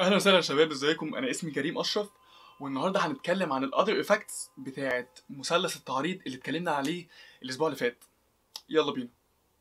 اهلا وسهلا يا شباب ازيكم انا اسمي كريم اشرف والنهارده هنتكلم عن الاذر افكتس بتاعت مثلث التعريض اللي اتكلمنا عليه الاسبوع اللي فات يلا بينا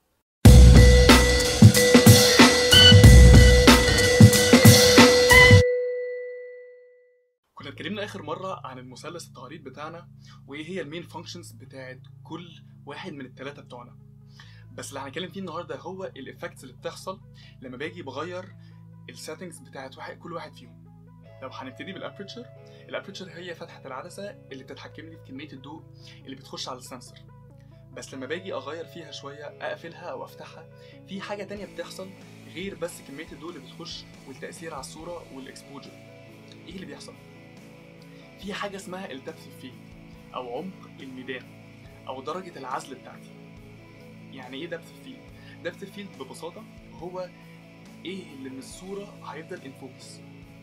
كنا اتكلمنا اخر مره عن المثلث التعريض بتاعنا وايه هي المين فانكشنز بتاعت كل واحد من الثلاثه بتوعنا بس اللي هنتكلم فيه النهارده هو الافكتس اللي بتحصل لما باجي بغير السيتنجز بتاعت واحد كل واحد فيهم لو هنبتدي بالابريتشر الابريتشر هي فتحه العدسه اللي بتتحكم لي في كميه الضوء اللي بتخش على السنسور بس لما باجي اغير فيها شويه اقفلها او افتحها في حاجه تانية بتحصل غير بس كميه الضوء اللي بتخش والتاثير على الصوره والاكسبوجر ايه اللي بيحصل في حاجه اسمها الدبث فيلد او عمق الميدان او درجه العزل بتاعتي يعني ايه دبث فيلد دبث فيلد ببساطه هو ايه اللي من الصوره هيفضل ان فوكس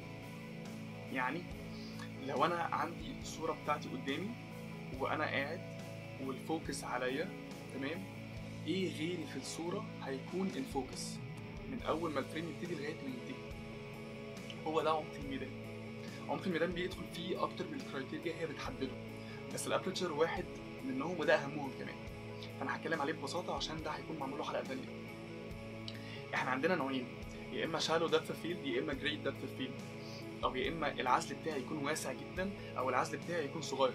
يعني لو انا عندي الصوره بتاعتي قدامي وانا قاعد والفوكس عليا تمام ايه غيري في الصوره هيكون ان فوكس من اول ما الفريم يبتدي لغايه ما ينتهي هو ده عمق الميدان عمق الميدان بيدخل فيه اكتر من الكرايتيريا هي بتحدده بس الابريتشر واحد منهم وده اهمهم كمان فانا هتكلم عليه ببساطه عشان ده هيكون معمول له حلقه تانيه احنا عندنا نوعين يا اما شالو دبث فيلد يا اما جريت دبث فيلد او يا اما العزل بتاعي يكون واسع جدا او العزل بتاعي يكون صغير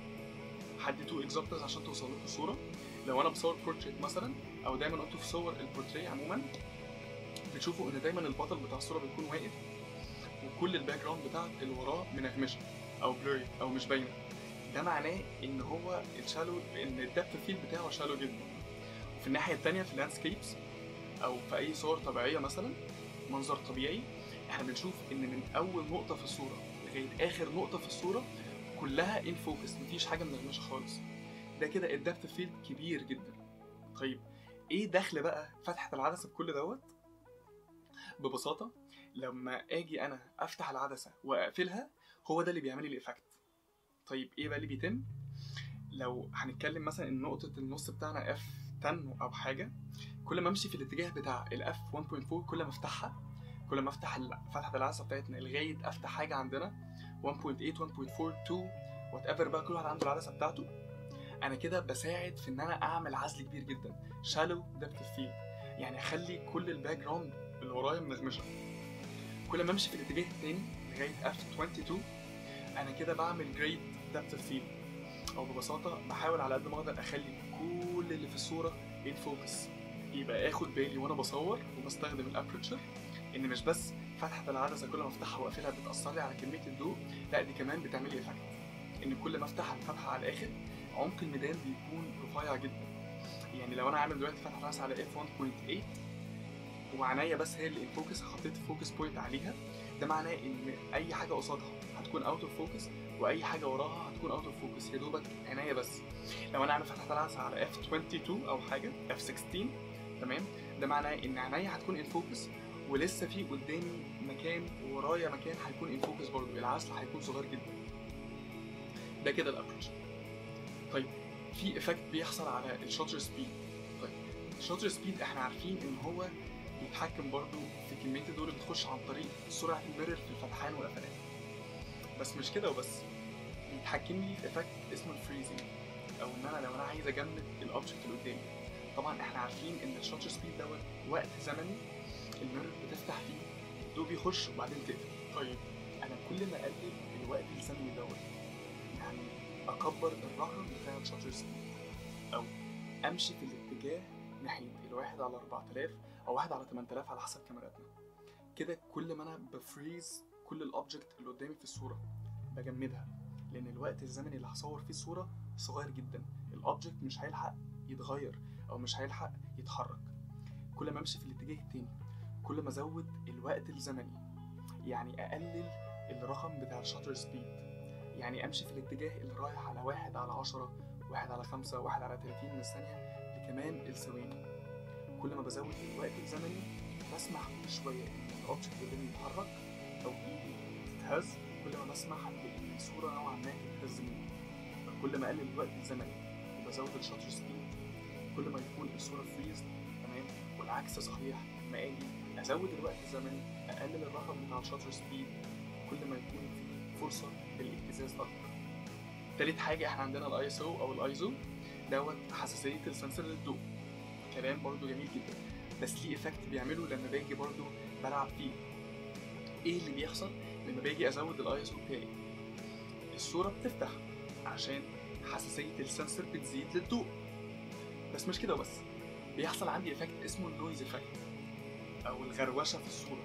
حد تو اكزامبلز عشان توصل لكم الصوره لو انا بصور بورتريت مثلا او دايما انتوا في صور البورتريه عموما بتشوفوا ان دايما البطل بتاع الصوره بيكون واقف وكل الباك جراوند بتاعت اللي وراه منغمشه او بلوري او مش باينه ده معناه ان هو الشالو ان الدبث فيلد بتاعه شالو جدا وفي الناحيه الثانيه في اللاندسكيبس او في اي صور طبيعيه مثلا منظر طبيعي احنا بنشوف ان من اول نقطه في الصوره لغايه اخر نقطه في الصوره كلها ان فوكس مفيش حاجه منغمشه خالص ده كده الدبث فيلد كبير جدا طيب ايه دخل بقى فتحه العدسه بكل دوت ببساطه لما اجي انا افتح العدسه واقفلها هو ده اللي بيعمل لي الايفكت طيب ايه بقى اللي بيتم لو هنتكلم مثلا ان نقطه النص بتاعنا اف 10 او حاجه كل ما امشي في الاتجاه بتاع الاف 1.4 كل ما افتحها كل ما افتح فتحه العدسه بتاعتنا لغايه افتح حاجه عندنا 1.8 1.4 2 وات ايفر بقى كل واحد عنده العدسه بتاعته انا كده بساعد في ان انا اعمل عزل كبير جدا شالو دبث فيلد يعني اخلي كل الباك جراوند اللي ورايا منغمشه كل ما امشي في الاتجاه التاني لغايه اف 22 انا كده بعمل جريت دبث فيلد او ببساطه بحاول على قد ما اقدر اخلي كل اللي في الصوره ان فوكس يبقى اخد بالي وانا بصور وبستخدم الابريتشر ان مش بس فتحه العدسه كل ما افتحها واقفلها بتاثر لي على كميه الضوء لا دي كمان بتعمل لي افكت ان كل ما افتح الفتحه على الاخر عمق الميدان بيكون رفيع جدا يعني لو انا عامل دلوقتي فتحه العدسه على اف 1.8 وعناية بس هي اللي ان فوكس حطيت فوكس بوينت عليها ده معناه ان اي حاجه قصادها هتكون اوت اوف فوكس واي حاجه وراها هتكون اوت اوف فوكس يا دوبك عناية بس لو انا عامل فتحه العدسه على اف 22 او حاجه اف 16 تمام ده معناه ان عينيا هتكون ان فوكس ولسه في قدامي مكان ورايا مكان هيكون ان فوكس برضه العزل هيكون صغير جدا ده كده الابروش طيب في افكت بيحصل على الشاتر سبيد طيب الشاتر سبيد احنا عارفين ان هو بيتحكم برضه في كميه الضوء اللي بتخش عن طريق سرعه الميرور في الفتحان والقفلان بس مش كده وبس بيتحكم لي في افكت اسمه الفريزنج او ان انا لو انا عايز اجمد الاوبجكت اللي قدامي طبعا احنا عارفين ان الشاتر سبيد دوت وقت زمني الميرور بتفتح فيه الضوء بيخش وبعدين تقفل طيب انا كل ما اقلل الوقت الزمني دوت يعني اكبر الرقم بتاع الشاتر سبيد او امشي في الاتجاه ناحيه الواحد على 4000 او واحد على 8000 على حسب كاميراتنا كده كل ما انا بفريز كل الاوبجكت اللي قدامي في الصوره بجمدها لان الوقت الزمني اللي هصور فيه الصوره صغير جدا الاوبجكت مش هيلحق يتغير او مش هيلحق يتحرك كل ما امشي في الاتجاه التاني كل ما ازود الوقت الزمني يعني اقلل الرقم بتاع الشاتر سبيد يعني امشي في الاتجاه اللي رايح على واحد على عشرة واحد على خمسة واحد على تلاتين من الثانية لكمان الثواني كل ما بزود الوقت الزمني بسمح كل شوية إن الأوبجكت قدامي يتحرك أو إيدي تتهز كل ما بسمح بإن الصورة نوعا ما تتهز مني كل ما أقلل الوقت الزمني وبزود الشاتر سبيد كل ما يكون الصورة فريز تمام والعكس صحيح لما أجي ازود الوقت الزمني اقلل الرقم بتاع الشاتر سبيد كل ما يكون في فرصه للاهتزاز اكبر تالت حاجه احنا عندنا الاي اس او او الايزو دوت حساسيه السنسور للضوء كلام برضو جميل جدا بس ليه افكت بيعمله لما باجي برضو بلعب فيه ايه اللي بيحصل لما باجي ازود الاي اس او بتاعي الصوره بتفتح عشان حساسيه السنسور بتزيد للضوء بس مش كده بس بيحصل عندي افكت اسمه النويز افكت او الغروشه في الصوره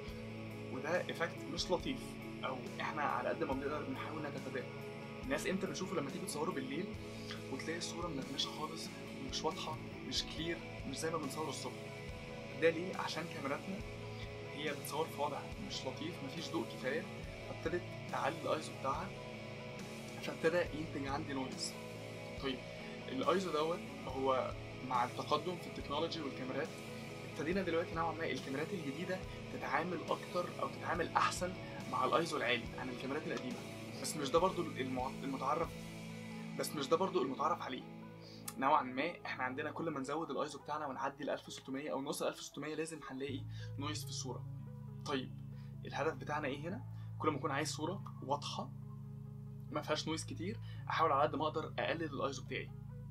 وده افكت مش لطيف او احنا على قد ما بنقدر بنحاول نتفاداه الناس امتى بنشوفه لما تيجي تصوره بالليل وتلاقي الصوره منغمشه خالص مش واضحه مش كلير مش زي ما بنصور الصبح ده ليه عشان كاميراتنا هي بتصور في وضع مش لطيف مفيش ضوء كفايه فابتدت تعلي الايزو بتاعها فابتدى ينتج عندي نويز طيب الايزو دوت هو مع التقدم في التكنولوجي والكاميرات ابتدينا دلوقتي نوعا ما الكاميرات الجديده تتعامل اكتر او تتعامل احسن مع الايزو العالي عن الكاميرات القديمه بس مش ده برضو المع- المتعرف بس مش ده برضو المتعرف عليه نوعا ما احنا عندنا كل ما نزود الايزو بتاعنا ونعدي ال 1600 او نوصل 1600 لازم هنلاقي نويز في الصوره طيب الهدف بتاعنا ايه هنا كل ما اكون عايز صوره واضحه ما فيهاش نويز كتير احاول على قد ما اقدر اقلل الايزو بتاعي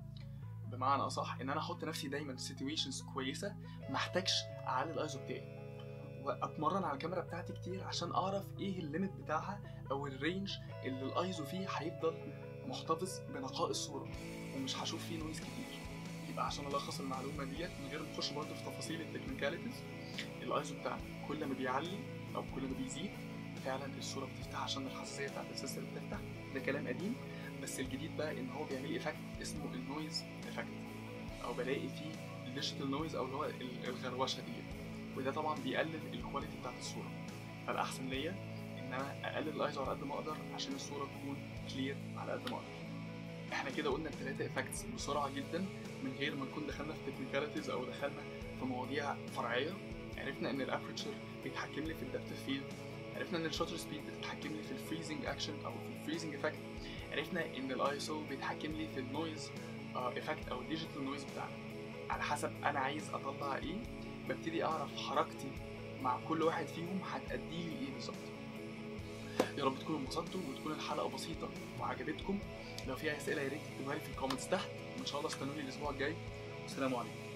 بمعنى اصح ان انا احط نفسي دايما في سيتويشنز كويسه ما احتاجش اعلي الايزو بتاعي واتمرن على الكاميرا بتاعتي كتير عشان اعرف ايه الليميت بتاعها او الرينج اللي الايزو فيه هيفضل محتفظ بنقاء الصوره ومش هشوف فيه نويز كتير يبقى عشان الخص المعلومه ديت من غير ما نخش برضه في تفاصيل التكنيكاليتيز الايزو بتاعنا كل ما بيعلي او كل ما بيزيد فعلا الصوره بتفتح عشان الحساسيه بتاعت السيستم بتفتح ده كلام قديم بس الجديد بقى ان هو بيعمل لي افكت اسمه النويز افكت او بلاقي فيه الديجيتال نويز او اللي هو ال- الغروشه دي وده طبعا بيقلل الكواليتي بتاعت الصوره فالاحسن ليا ان انا اقلل الايزو على قد ما اقدر عشان الصوره تكون كلير على قد ما اقدر احنا كده قلنا الثلاثه افكتس بسرعه جدا من غير ما نكون دخلنا في تكنيكاليتيز او دخلنا في مواضيع فرعيه عرفنا ان الابرتشر بيتحكم لي في الدبث فيلد عرفنا ان الشوتر سبيد بتتحكم لي في الفريزنج اكشن او في الفريزنج افكت عرفنا ان الاي اس او بيتحكم لي في النويز افكت او الديجيتال نويز بتاعنا على حسب انا عايز اطلع ايه ببتدي اعرف حركتي مع كل واحد فيهم هتأدي لي ايه بالظبط يا رب تكونوا انبسطتوا وتكون الحلقه بسيطه وعجبتكم لو فيها اسئله يا ريت تكتبوها لي في الكومنتس تحت وان شاء الله استنوني الاسبوع الجاي والسلام عليكم